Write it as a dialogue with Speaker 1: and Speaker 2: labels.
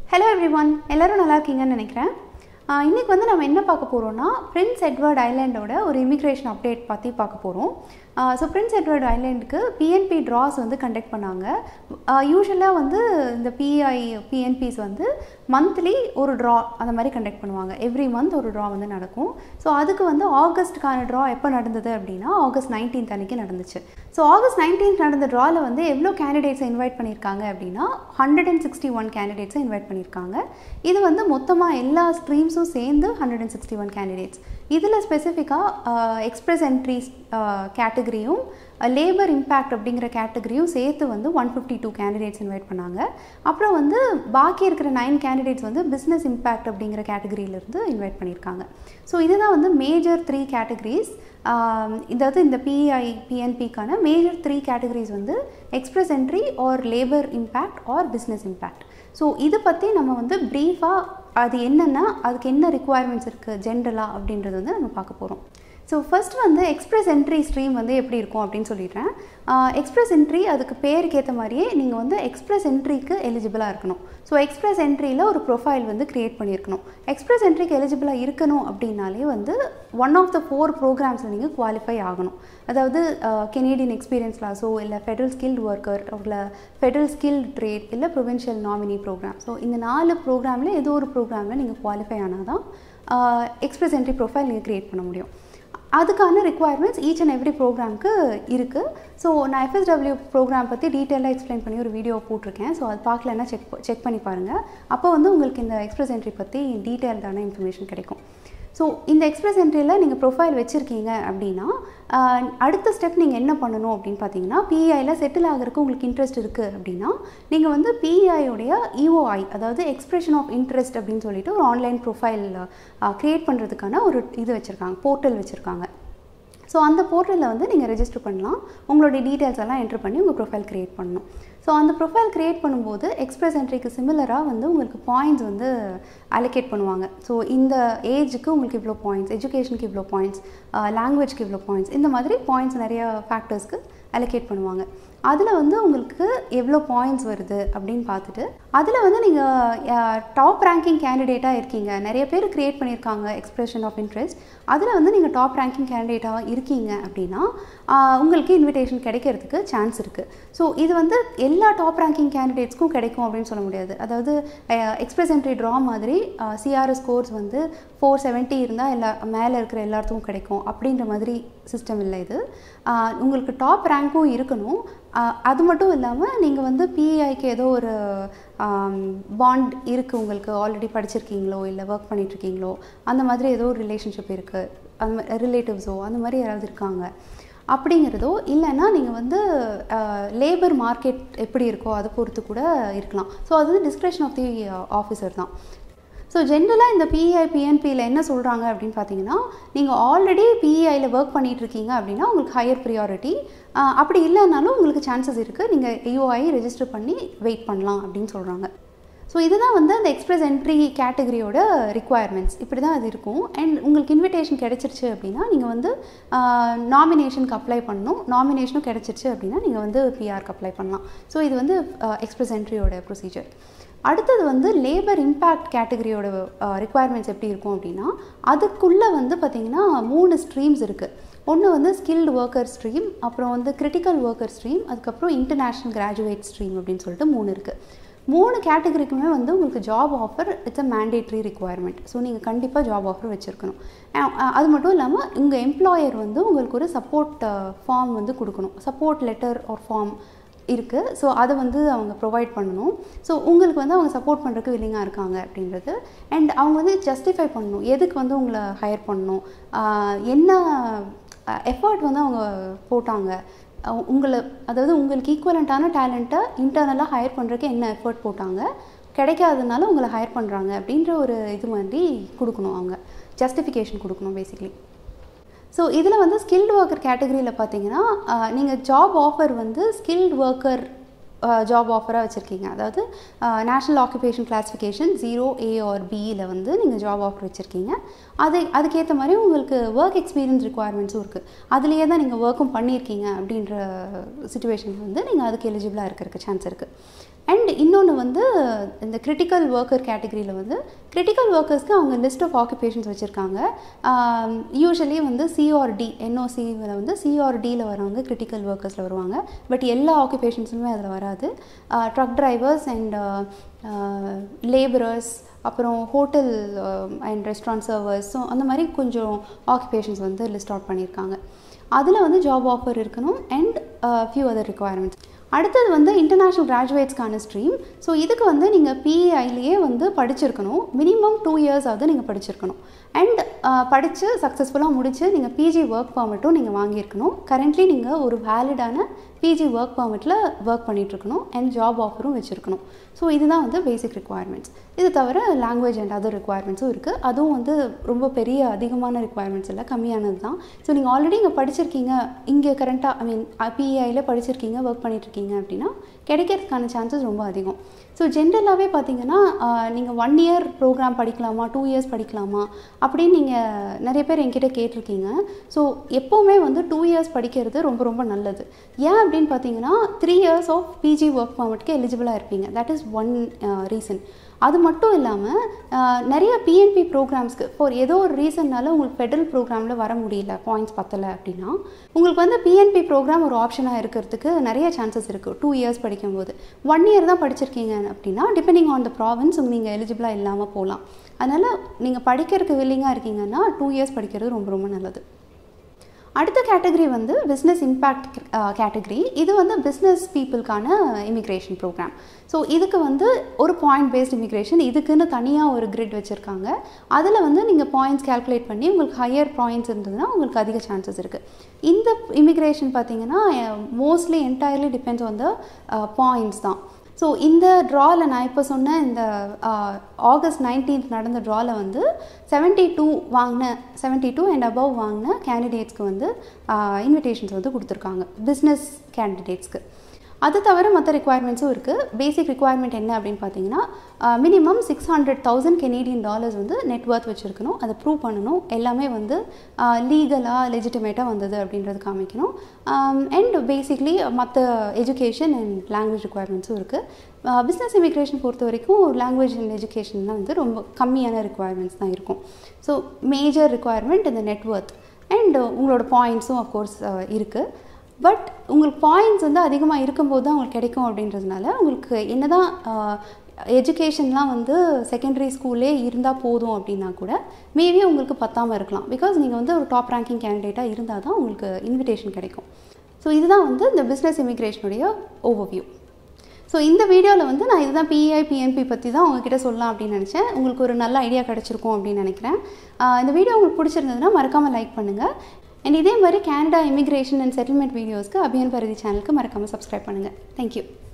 Speaker 1: hello every one எல்லோரும் நல்லா இருக்கீங்கன்னு நினைக்கிறேன் இன்றைக்கி வந்து நம்ம என்ன பார்க்க போகிறோம்னா பிரின்ஸ் எட்வர்ட் ஐலாண்டோட ஒரு இமிக்ரேஷன் அப்டேட் பற்றி பார்க்க போகிறோம் ஸோ பிரின்ஸ் எட்வர்ட் ஐலாண்டுக்கு பிஎன்பி ட்ராஸ் வந்து கண்டக்ட் பண்ணாங்க யூஸ்வலாக வந்து இந்த பிஐ பிஎன்பிஸ் வந்து மந்த்லி ஒரு ட்ரா அந்த மாதிரி கண்டக்ட் பண்ணுவாங்க எவ்ரி மந்த் ஒரு ட்ரா வந்து நடக்கும் ஸோ அதுக்கு வந்து ஆகஸ்ட்டுக்கான ட்ரா எப்போ நடந்தது அப்படின்னா ஆகஸ்ட் நைன்டீன்த் அன்றைக்கி நடந்துச்சு ஸோ ஆகஸ்ட் நைன்டீன்த் நடந்த ட்ராவில் வந்து எவ்வளோ கேண்டிடேட்ஸை இன்வைட் பண்ணியிருக்காங்க அப்படின்னா ஹண்ட்ரட் அண்ட் சிக்ஸ்டி ஒன் கேண்டிடேட்ஸை இன்வைட் பண்ணியிருக்காங்க இது வந்து மொத்தமாக எல்லா ஸ்ட்ரீம்ஸும் சேர்ந்து hundred and sixty one candidates இதில் ஸ்பெசிஃபிக்காக எக்ஸ்பிரஸ் என்ட்ரிஸ் கேட்டகரியும் லேபர் இம்பேக்ட் அப்படிங்கிற கேட்டகரியும் சேர்த்து வந்து one fifty two candidates invite பண்ணாங்க அப்புறம் வந்து பாக்கி இருக்கிற நைன் கேண்டிடேட்ஸ் வந்து பிஸ்னஸ் இம்பேக்ட் அப்படிங்கிற கேட்டகரியிலேருந்து இன்வைட் பண்ணியிருக்காங்க ஸோ இதுதான் வந்து மேஜர் த்ரீ கேட்டகரிஸ் இதாவது இந்த பிஐ பிஎன்பிக்கான மேஜர் த்ரீ கேட்டகரிஸ் வந்து express entry or labour impact or business impact so இது பற்றி நம்ம வந்து ப்ரீஃபாக அது என்னென்னா அதுக்கு என்ன ரிக்குவயர்மெண்ட்ஸ் இருக்குது ஜென்ரலாக அப்படின்றது வந்து நம்ம பார்க்க போகிறோம் ஸோ ஃபர்ஸ்ட் வந்து எக்ஸ்பிரஸ் என்ட்ரி ஸ்ட்ரீம் வந்து எப்படி இருக்கும் அப்படின்னு சொல்லிடுறேன் எக்ஸ்பிரஸ் என்ட்ரி அதுக்கு பேருக்கு ஏற்ற மாதிரியே நீங்கள் வந்து எக்ஸ்பிரஸ் என்ட்ரிக்கு எலிஜிபிளாக இருக்கணும் ஸோ எக்ஸ்பிரஸ் என்ட்ரியில் ஒரு ப்ரொஃபைல் வந்து க்ரியேட் பண்ணியிருக்கணும் எக்ஸ்பிரஸ் என்ட்ரிக்கு எலிஜிபிளாக இருக்கணும் அப்படின்னாலே வந்து ஒன் ஆஃப் த ஃபோர் ப்ரோக்ராம்ஸில் நீங்கள் குவாலிஃபை ஆகணும் அதாவது கெனேடியன் எக்ஸ்பீரியன்ஸ் லாஸோ இல்லை ஃபெடரல் ஸ்கில்டு ஒர்க்கர் இல்லை ஃபெடரல் ஸ்கில்டு ட்ரேட் இல்லை ப்ரொவின்ஷியல் நாமினி ப்ரோக்ராம் ஸோ இந்த நாலு ப்ரோக்ராமில் ஏதோ ஒரு ப்ரோக்ராமில் நீங்கள் குவாலிஃபை ஆனால் தான் எக்ஸ்பிரஸ் என்ட்ரி ப்ரொஃபைல் நீங்கள் க்ரியேட் பண்ண முடியும் அதுக்கான ரிக்குவயர்மெண்ட்ஸ் ஈச் அண்ட் எவ்ரி ப்ரோக்ராம்க்கு இருக்குது ஸோ நான் எஃப்எஸ்டபிள்யூ ப்ரோக்ராம் பற்றி டீட்டெயிலாக எக்ஸ்பிளைன் பண்ணி ஒரு வீடியோ போட்டிருக்கேன் ஸோ அது பார்க்கலன்னா செக் செக் பண்ணி பாருங்கள் அப்போ வந்து உங்களுக்கு இந்த எக்ஸ்பிரஸ் என்ட்ரி பற்றி டீட்டெயில்டான இன்ஃபர்மேஷன் கிடைக்கும் ஸோ இந்த எக்ஸ்பிரஸ் என்ட்ரியில் நீங்கள் ப்ரொஃபைல் வச்சுருக்கீங்க அப்படின்னா அடுத்த ஸ்டெப் நீங்கள் என்ன பண்ணணும் அப்படின்னு பார்த்தீங்கன்னா பிஐயில் செட்டில் ஆகிறதுக்கு உங்களுக்கு இன்ட்ரெஸ்ட் இருக்குது அப்படின்னா நீங்கள் வந்து பிஐயோடைய இஓஐ அதாவது எக்ஸ்பிரஷன் ஆஃப் இன்ட்ரெஸ்ட் அப்படின்னு சொல்லிட்டு ஒரு ஆன்லைன் ப்ரொஃபைல் க்ரியேட் பண்ணுறதுக்கான ஒரு இது வச்சுருக்காங்க போர்ட்டல் வச்சுருக்காங்க ஸோ அந்த போர்ட்டலில் வந்து நீங்கள் ரெஜிஸ்டர் பண்ணலாம் உங்களுடைய டீட்டெயில்ஸ் எல்லாம் என்ட்ரு பண்ணி உங்கள் ப்ரொஃபைல் க்ரியேட் பண்ணணும் ஸோ அந்த ப்ரொஃபைல் க்ரியேட் பண்ணும்போது எக்ஸ்பிரஸ் என்ட்ரிக்கு சிமிலராக வந்து உங்களுக்கு பாயிண்ட்ஸ் வந்து அலோகேட் பண்ணுவாங்க ஸோ இந்த ஏஜுக்கு உங்களுக்கு இவ்வளோ பாயிண்ட்ஸ் எஜுகேஷனுக்கு இவ்வளோ பாயிண்ட்ஸ் லாங்குவேஜ்க்கு இவ்வளோ பாயிண்ட்ஸ் இந்த மாதிரி பாயிண்ட்ஸ் நிறைய ஃபேக்டர்ஸ்க்கு அலோகேட் பண்ணுவாங்க அதில் வந்து உங்களுக்கு எவ்வளோ பாயிண்ட்ஸ் வருது அப்படின்னு பார்த்துட்டு அதில் வந்து நீங்கள் டாப் ரேங்கிங் கேண்டிடேட்டாக இருக்கீங்க நிறைய பேர் க்ரியேட் பண்ணியிருக்காங்க எக்ஸ்பிரஷன் ஆஃப் இன்ட்ரெஸ்ட் அதில் வந்து நீங்கள் டாப் ரேங்கிங் கேண்டிடேட்டாக இருக்கீங்க அப்படின்னா உங்களுக்கு இன்விடேஷன் கிடைக்கிறதுக்கு சான்ஸ் இருக்குது ஸோ இது வந்து எல்லா டாப் ரேங்கிங் கேண்டிடேட்ஸ்க்கும் கிடைக்கும் அப்படின்னு சொல்ல முடியாது அதாவது எக்ஸ்பிரஸ் என்ட்ரி ட்ரா மாதிரி சிஆர்எஸ் கோர்ஸ் வந்து ஃபோர் செவன்ட்டி இருந்தால் எல்லா மேலே இருக்கிற எல்லாத்துக்கும் கிடைக்கும் அப்படின்ற மாதிரி சிஸ்டம் இல்லை இது உங்களுக்கு டாப் ரேங்க்கும் இருக்கணும் அது மட்டும் இல்லாமல் நீங்கள் வந்து பிஐக்கு ஏதோ ஒரு பாண்ட் இருக்குது உங்களுக்கு ஆல்ரெடி படிச்சிருக்கீங்களோ இல்லை ஒர்க் பண்ணிகிட்ருக்கீங்களோ அந்த மாதிரி ஏதோ ஒரு ரிலேஷன்ஷிப் இருக்குது அந்த ரிலேட்டிவ்ஸோ அந்த மாதிரி யாராவது இருக்காங்க அப்படிங்கிறதோ இல்லைன்னா நீங்கள் வந்து லேபர் மார்க்கெட் எப்படி இருக்கோ அதை பொறுத்து கூட இருக்கலாம் ஸோ அது வந்து டிஸ்கிரிப்ஷன் ஆஃப் தி ஆஃபீஸர் தான் ஸோ ஜென்ரலாக இந்த பிஇஐ பிஎன்பியில் என்ன சொல்கிறாங்க அப்படின்னு பார்த்தீங்கன்னா நீங்கள் ஆல்ரெடி பிஇஐயில் ஒர்க் பண்ணிகிட்ருக்கீங்க அப்படின்னா உங்களுக்கு ஹையர் ப்ரியாரிட்டி அப்படி இல்லைனாலும் உங்களுக்கு சான்சஸ் இருக்குது நீங்கள் யூஐ ரெஜிஸ்டர் பண்ணி வெயிட் பண்ணலாம் அப்படின்னு சொல்கிறாங்க ஸோ இதுதான் வந்து அந்த எக்ஸ்பிரஸ் என்ட்ரி கேட்டகரியோட ரிக்குவயர்மெண்ட்ஸ் இப்படி தான் அது இருக்கும் அண்ட் உங்களுக்கு இன்விடேஷன் கிடச்சிருச்சு அப்படின்னா நீங்கள் வந்து நாமினேஷனுக்கு அப்ளை பண்ணணும் நாமினேஷனும் கிடச்சிருச்சு அப்படின்னா நீங்கள் வந்து பிஆருக்கு அப்ளை பண்ணலாம் ஸோ இது வந்து எக்ஸ்பிரஸ் என்ட்ரியோட ப்ரொசீஜர் அடுத்தது வந்து லேபர் இம்பேக்ட் கேட்டகரியோட ரிக்குவயர்மெண்ட்ஸ் எப்படி இருக்கும் அப்படின்னா அதுக்குள்ளே வந்து பார்த்திங்கன்னா மூணு ஸ்ட்ரீம்ஸ் இருக்குது ஒன்று வந்து ஸ்கில்டு ஒர்க்கர் ஸ்ட்ரீம் அப்புறம் வந்து கிரிட்டிக்கல் ஒர்க்கர் ஸ்ட்ரீம் அதுக்கப்புறம் இன்டர்நேஷ்னல் கிராஜுவேட் ஸ்ட்ரீம் அப்படின்னு சொல்லிட்டு மூணு இருக்குது மூணு கேட்டகரிக்குமே வந்து உங்களுக்கு job offer it's a mandatory requirement so நீங்கள் கண்டிப்பாக ஜாப் ஆஃபர் வச்சுருக்கணும் அது மட்டும் இல்லாமல் உங்கள் எம்ப்ளாயர் வந்து உங்களுக்கு ஒரு சப்போர்ட் ஃபார்ம் வந்து கொடுக்கணும் சப்போர்ட் லெட்டர் ஆர் ஃபார்ம் இருக்குது ஸோ அதை வந்து அவங்க ப்ரொவைட் பண்ணணும் ஸோ உங்களுக்கு வந்து அவங்க சப்போர்ட் பண்ணுறதுக்கு வில்லிங்காக இருக்காங்க அப்படின்றது அண்ட் அவங்க வந்து ஜஸ்டிஃபை பண்ணணும் எதுக்கு வந்து உங்களை ஹையர் பண்ணணும் என்ன எஃபர்ட் வந்து அவங்க போட்டாங்க உங்களை அதாவது உங்களுக்கு ஈக்குவலண்ட்டான டேலண்ட்டை இன்டர்னலாக ஹையர் பண்ணுறதுக்கு என்ன எஃபர்ட் போட்டாங்க கிடைக்காததுனால உங்களை ஹையர் பண்ணுறாங்க அப்படின்ற ஒரு இது மாதிரி கொடுக்கணும் அவங்க ஜஸ்டிஃபிகேஷன் கொடுக்கணும் பேசிக்லி ஸோ இதில் வந்து ஸ்கில்டு ஒர்க்கர் கேட்டகரியில் பார்த்தீங்கன்னா நீங்கள் ஜாப் ஆஃபர் வந்து ஸ்கில்டு ஒர்க்கர் ஜாப் ஆஃபராக வச்சுருக்கீங்க அதாவது national occupation classification zero A or பியில் வந்து நீங்கள் ஜாப் ஆஃபர் வச்சுருக்கீங்க அது அதுக்கேற்ற மாதிரி உங்களுக்கு ஒர்க் எக்ஸ்பீரியன்ஸ் ரிக்குவயர்மெண்ட்ஸும் இருக்குது அதுலேயே தான் நீங்கள் ஒர்க்கும் பண்ணியிருக்கீங்க அப்படின்ற சுச்சுவேஷன் வந்து நீங்கள் அதுக்கு எலிஜிபிளாக இருக்கிறதுக்கு சான்ஸ் இருக்குது அண்ட் இன்னொன்று வந்து இந்த கிரிட்டிக்கல் ஒர்க்கர் கேட்டகரியில் வந்து கிரிட்டிக்கல் ஒர்க்கர்ஸ்க்கு அவங்க லிஸ்ட் ஆஃப் ஆக்குபேஷன்ஸ் வச்சுருக்காங்க யூஸ்வலி வந்து சிஆர்டி என்ஓசியில் வந்து சிஆர்டியில் வரவங்க கிரிட்டிக்கல் ஒர்க்கர்ஸில் வருவாங்க பட் எல்லா ஆக்குபேஷன்ஸுமே அதில் வராது ட்ரக் டிரைவர்ஸ் அண்ட் லேபரர்ஸ் அப்புறம் hotel and restaurant servers so அந்த மாதிரி கொஞ்சம் ஆக்குபேஷன்ஸ் வந்து லிஸ்ட் அவுட் பண்ணியிருக்காங்க அதில் வந்து ஜாப் ஆஃபர் இருக்கணும் அண்ட் ஃபியூ அதர் ரிக்குவயர்மெண்ட்ஸ் அடுத்தது வந்து இன்டர்நேஷ்னல் கிராஜுவேட்ஸ்க்கான ஸ்ட்ரீம் ஸோ இதுக்கு வந்து நீங்கள் பிஏஐலேயே வந்து படிச்சிருக்கணும் மினிமம் டூ இயர்ஸ் ஆகுது நீங்கள் படிச்சிருக்கணும் அண்ட் படித்து சக்ஸஸ்ஃபுல்லாக முடித்து நீங்கள் பிஜி ஒர்க் பர்மிட்டும் நீங்கள் வாங்கியிருக்கணும் கரண்ட்லி நீங்கள் ஒரு வேலிடான பிஜி ஒர்க் பர்மிட்டில் ஒர்க் பண்ணிகிட்ருக்கணும் அண்ட் ஜாப் ஆஃபரும் வச்சுருக்கணும் ஸோ இதுதான் வந்து பேசிக் ரிக்குவயர்மெண்ட்ஸ் இது தவிர லாங்குவேஜ் அண்ட் அதர் ரிக்குவயர்மெண்ட்ஸும் இருக்குது அதுவும் வந்து ரொம்ப பெரிய அதிகமான ரிக்குவயர்மெண்ட்ஸ் இல்லை கம்மியானது தான் ஸோ நீங்கள் ஆல்ரெடி இங்கே படிச்சிருக்கீங்க இங்கே கரண்ட்டாக ஐ மீன் பிஐயில் படிச்சிருக்கீங்க ஒர்க் பண்ணிகிட்ருக்கீங்க அப்படின்னா கிடைக்கிறதுக்கான சான்சஸ் ரொம்ப அதிகம் ஸோ ஜென்ரலாகவே பார்த்தீங்கன்னா நீங்கள் ஒன் இயர் ப்ரோக்ராம் படிக்கலாமா டூ இயர்ஸ் படிக்கலாமா அப்படின்னு நீங்கள் நிறைய பேர் என்கிட்ட கேட்டிருக்கீங்க ஸோ எப்போவுமே வந்து டூ இயர்ஸ் படிக்கிறது ரொம்ப ரொம்ப நல்லது ஏன் அப்படின்னு பார்த்தீங்கன்னா three years of PG work பர்மிட்க்கு எலிஜிபிளாக இருப்பீங்க தட் இஸ் ஒன் ரீசன் அது மட்டும் இல்லாமல் நிறைய பிஎன்பி ப்ரோக்ராம்ஸ்க்கு ஃபார் ஏதோ ஒரு ரீசன்னால உங்களுக்கு ஃபெடரல் ப்ரோக்ராமில் வர முடியல பாயிண்ட்ஸ் பத்தலை அப்படின்னா உங்களுக்கு வந்து பிஎன்பி ப்ரோக்ராம் ஒரு ஆப்ஷனாக இருக்கிறதுக்கு நிறைய சான்சஸ் இருக்குது டூ இயர்ஸ் படிக்கும்போது ஒன் இயர் தான் படிச்சிருக்கீங்க அப்படின்னா டிபெண்டிங் ஆன் த ப்ராவின்ஸ் நீங்கள் எலிஜிபிளாக இல்லாமல் போகலாம் அதனால் நீங்கள் படிக்கிறதுக்கு வில்லிங்காக இருக்கீங்கன்னா டூ இயர்ஸ் படிக்கிறது ரொம்ப ரொம்ப நல்லது அடுத்த கேட்டகரி வந்து பிஸ்னஸ் இம்பேக்ட் கேட்டகரி இது வந்து பிஸ்னஸ் பீப்புளுக்கான இமிக்ரேஷன் ப்ரோக்ராம் ஸோ இதுக்கு வந்து ஒரு பாயிண்ட் பேஸ்ட் இமிக்ரேஷன் இதுக்குன்னு தனியாக ஒரு கிரிட் வச்சுருக்காங்க அதில் வந்து நீங்கள் பாயிண்ட்ஸ் கேல்குலேட் பண்ணி உங்களுக்கு ஹையர் பாயிண்ட்ஸ் இருந்ததுன்னா உங்களுக்கு அதிக சான்சஸ் இருக்குது இந்த இமிக்ரேஷன் பார்த்தீங்கன்னா mostly entirely depends on the points தான் ஸோ இந்த ட்ராவில் நான் இப்போ சொன்ன இந்த ஆகஸ்ட் நைன்டீன்த் நடந்த ட்ராவில் வந்து செவன்ட்டி டூ வாங்கின செவன்ட்டி டூ அண்ட் அபவ் வாங்கின கேண்டிடேட்ஸ்க்கு வந்து இன்விடேஷன்ஸ் வந்து கொடுத்துருக்காங்க பிஸ்னஸ் கேண்டிடேட்ஸ்க்கு அது தவிர மற்ற ரிக்குவயர்மெண்ட்ஸும் இருக்குது பேசிக் ரிக்குவயர்மெண்ட் என்ன அப்படின்னு பார்த்தீங்கன்னா minimum six hundred thousand Canadian dollars வந்து நெட்ஒர்த் வச்சுருக்கணும் அதை ப்ரூவ் பண்ணணும் எல்லாமே வந்து லீகலாக லெஜிட்டிமேட்டாக வந்தது அப்படின்றது காமிக்கணும் அண்ட் பேசிக்லி மற்ற எஜுகேஷன் அண்ட் லாங்குவேஜ் ரிக்குவயர்மெண்ட்ஸும் இருக்குது பிஸ்னஸ் இமிக்ரேஷன் பொறுத்த வரைக்கும் லாங்குவேஜ் அண்ட் எஜுகேஷன் தான் வந்து ரொம்ப கம்மியான ரிக்குவயர்மெண்ட்ஸ் தான் இருக்கும் ஸோ மேஜர் ரிக்குவயர்மெண்ட் இந்த நெட்ஒர்த் அண்ட் உங்களோட பாயிண்ட்ஸும் அஃப்கோர்ஸ் இருக்குது பட் உங்களுக்கு பாயிண்ட்ஸ் வந்து அதிகமாக இருக்கும்போது தான் உங்களுக்கு கிடைக்கும் அப்படின்றதுனால உங்களுக்கு என்ன தான் எஜுகேஷன்லாம் வந்து செகண்டரி ஸ்கூல்லே இருந்தால் போதும் அப்படின்னா கூட மேபி உங்களுக்கு பத்தாமல் இருக்கலாம் பிகாஸ் நீங்கள் வந்து ஒரு டாப் ரேங்கிங் கேண்டிடேட்டாக இருந்தால் தான் உங்களுக்கு இன்விடேஷன் கிடைக்கும் ஸோ இதுதான் வந்து இந்த பிஸ்னஸ் இமிக்ரேஷனுடைய ஓவர்வியூ ஸோ இந்த வீடியோவில் வந்து நான் இதுதான் பிஐ பிஎன்பி பற்றி தான் உங்ககிட்ட சொல்லலாம் அப்படின்னு நினச்சேன் உங்களுக்கு ஒரு நல்ல ஐடியா கிடச்சிருக்கும் அப்படின்னு நினைக்கிறேன் இந்த வீடியோ உங்களுக்கு பிடிச்சிருந்ததுன்னா மறக்காமல் லைக் பண்ணுங்கள் அண்ட் இதே மாதிரி கேனடா இமிக்ரேஷன் அண்ட் செட்டில்மெண்ட் வீடியோஸ்க்கு அபியன் பரதி சேனலுக்கு மறக்காமல் சப்ஸ்கிரைப் பண்ணுங்கள் தேங்க்யூ